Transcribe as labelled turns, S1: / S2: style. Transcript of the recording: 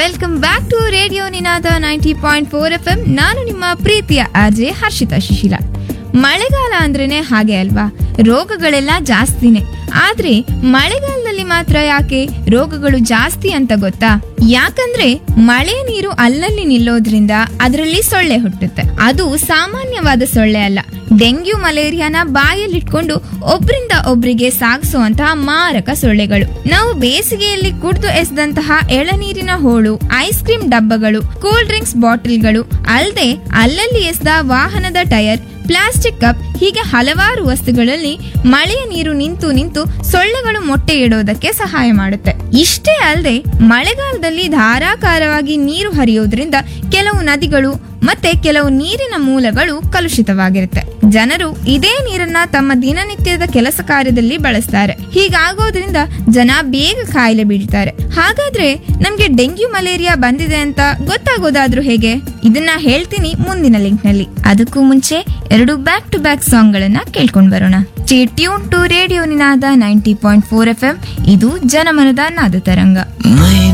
S1: welcome back to radio Ninaada ninety point four F M ನಾನು ನಿಮ್ಮ ಪ್ರೀತಿಯ ಆರ್ಜೆ ಹರ್ಷಿತಾ ಶಿಶಿಲ ಮಳೆಗಾಲ ಅಂದ್ರೇನೆ ಹಾಗೆ ಅಲ್ವಾ ರೋಗಗಳೆಲ್ಲ ಜಾಸ್ತಿನೇ ಆದ್ರೆ ಮಳೆಗಾಲದಲ್ಲಿ ಮಾತ್ರ ಯಾಕೆ ರೋಗಗಳು ಜಾಸ್ತಿ ಅಂತ ಗೊತ್ತಾ ಯಾಕಂದ್ರೆ ಮಳೆ ನೀರು ಅಲ್ಲಲ್ಲಿ ನಿಲ್ಲೋದ್ರಿಂದ ಅದರಲ್ಲಿ ಸೊಳ್ಳೆ ಹುಟ್ಟುತ್ತೆ ಅದು ಸಾಮಾನ್ಯವಾದ ಸೊಳ್ಳೆ ಅಲ್ಲ ಡೆಂಗ್ಯೂ ಮಲೇರಿಯಾನ ಬಾಯಲ್ಲಿಟ್ಕೊಂಡು ಒಬ್ರಿಂದ ಒಬ್ರಿಗೆ ಸಾಗಿಸುವಂತಹ ಮಾರಕ ಸೊಳ್ಳೆಗಳು ನಾವು ಬೇಸಿಗೆಯಲ್ಲಿ ಕುಡಿದು ಎಸೆದಂತಹ ಎಳನೀರಿನ ಹೋಳು ಐಸ್ ಕ್ರೀಮ್ ಡಬ್ಬಗಳು ಕೂಲ್ ಡ್ರಿಂಕ್ಸ್ ಬಾಟಲ್ಗಳು ಅಲ್ಲದೆ ಅಲ್ಲಲ್ಲಿ ಎಸೆದ ವಾಹನದ ಟೈರ್ ಪ್ಲಾಸ್ಟಿಕ್ ಕಪ್ ಹೀಗೆ ಹಲವಾರು ವಸ್ತುಗಳಲ್ಲಿ ಮಳೆಯ ನೀರು ನಿಂತು ನಿಂತು ಸೊಳ್ಳೆಗಳು ಮೊಟ್ಟೆ ಇಡೋದಕ್ಕೆ ಸಹಾಯ ಮಾಡುತ್ತೆ ಇಷ್ಟೇ ಅಲ್ಲದೆ ಮಳೆಗಾಲದಲ್ಲಿ ಧಾರಾಕಾರವಾಗಿ ನೀರು ಹರಿಯೋದ್ರಿಂದ ಕೆಲವು ನದಿಗಳು ಮತ್ತೆ ಕೆಲವು ನೀರಿನ ಮೂಲಗಳು ಕಲುಷಿತವಾಗಿರುತ್ತೆ ಜನರು ಇದೇ ನೀರನ್ನ ತಮ್ಮ ದಿನನಿತ್ಯದ ಕೆಲಸ ಕಾರ್ಯದಲ್ಲಿ ಬಳಸ್ತಾರೆ ಹೀಗಾಗೋದ್ರಿಂದ ಜನ ಬೇಗ ಕಾಯಿಲೆ ಬೀಳ್ತಾರೆ ಹಾಗಾದ್ರೆ ನಮ್ಗೆ ಡೆಂಗ್ಯೂ ಮಲೇರಿಯಾ ಬಂದಿದೆ ಅಂತ ಗೊತ್ತಾಗೋದಾದ್ರೂ ಹೇಗೆ ಇದನ್ನ ಹೇಳ್ತೀನಿ ಮುಂದಿನ ಲಿಂಕ್ ನಲ್ಲಿ ಅದಕ್ಕೂ ಮುಂಚೆ ಎರಡು ಬ್ಯಾಕ್ ಟು ಬ್ಯಾಕ್ ಸಾಂಗ್ ಗಳನ್ನ ಕೇಳ್ಕೊಂಡ್ ಬರೋಣ tune to radio Ninaada ninety point four F M ಇದು ಜನಮನದ ನಾದ ತರಂಗ
S2: ಮೈ